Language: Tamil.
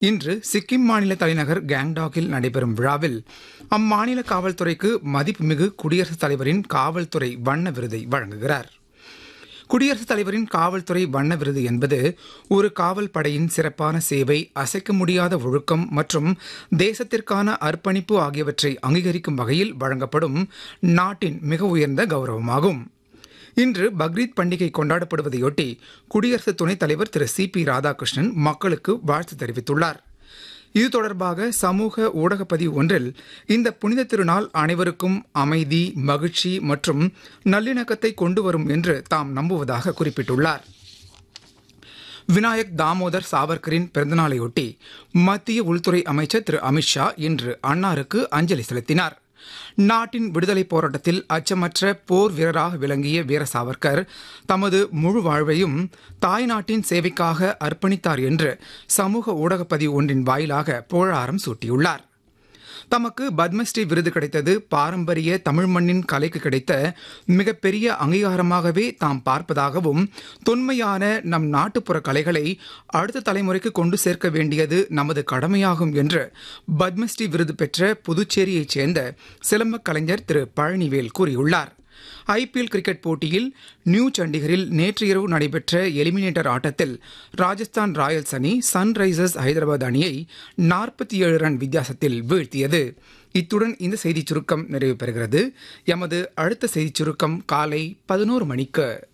இன்று சிக்கிம் மாநில தலைநகர் கேங்டாக்கில் நடைபெறும் விழாவில் அம்மாநில காவல்துறைக்கு மதிப்புமிகு குடியரசுத் தலைவரின் காவல்துறை வண்ண விருதை வழங்குகிறார் குடியரசுத் தலைவரின் காவல்துறை வண்ண விருது என்பது ஒரு காவல் படையின் சிறப்பான சேவை அசைக்க முடியாத ஒழுக்கம் மற்றும் தேசத்திற்கான அர்ப்பணிப்பு ஆகியவற்றை அங்கீகரிக்கும் வகையில் வழங்கப்படும் நாட்டின் மிக உயர்ந்த கௌரவமாகும் இன்று பக்ரீத் பண்டிகை கொண்டாடப்படுவதையொட்டி குடியரசு துணைத் தலைவர் திரு சி பி ராதாகிருஷ்ணன் மக்களுக்கு வாழ்த்து தெரிவித்துள்ளார் இது தொடர்பாக சமூக ஊடக பதிவு ஒன்றில் இந்த புனித திருநாள் அனைவருக்கும் அமைதி மகிழ்ச்சி மற்றும் நல்லிணக்கத்தை கொண்டு வரும் என்று தாம் நம்புவதாக குறிப்பிட்டுள்ளார் வினாயக் தாமோதர் சாவர்கரின் பிறந்தநாளையொட்டி மத்திய உள்துறை அமைச்சர் திரு அமித்ஷா இன்று அன்னாருக்கு அஞ்சலி செலுத்தினார் நாட்டின் விடுதலை போராட்டத்தில் அச்சமற்ற போர் வீரராக விளங்கிய வீர சாவர்கர் தமது முழு வாழ்வையும் தாய்நாட்டின் சேவைக்காக அர்ப்பணித்தார் என்று சமூக ஊடகப் பதிவு ஒன்றின் வாயிலாக புகழாரம் சூட்டியுள்ளார் தமக்கு பத்மஸ்ரீ விருது கிடைத்தது பாரம்பரிய தமிழ் மண்ணின் கலைக்கு கிடைத்த மிகப்பெரிய அங்கீகாரமாகவே தாம் பார்ப்பதாகவும் தொன்மையான நம் நாட்டுப்புற கலைகளை அடுத்த தலைமுறைக்கு கொண்டு சேர்க்க வேண்டியது நமது கடமையாகும் என்று பத்மஸ்ரீ விருது பெற்ற புதுச்சேரியைச் சேர்ந்த சிலம்பக் கலைஞர் திரு பழனிவேல் கூறியுள்ளார் ஐபிஎல் கிரிக்கெட் போட்டியில் நியூ சண்டிகரில் நேற்று இரவு நடைபெற்ற எலிமினேட்டர் ஆட்டத்தில் ராஜஸ்தான் ராயல்ஸ் அணி சன்ரைசர்ஸ் ஹைதராபாத் அணியை நாற்பத்தி ஏழு ரன் வித்தியாசத்தில் வீழ்த்தியது இத்துடன் இந்த செய்திச் சுருக்கம் நிறைவு பெறுகிறது எமது அடுத்த செய்திச் சுருக்கம் காலை பதினோரு மணிக்கு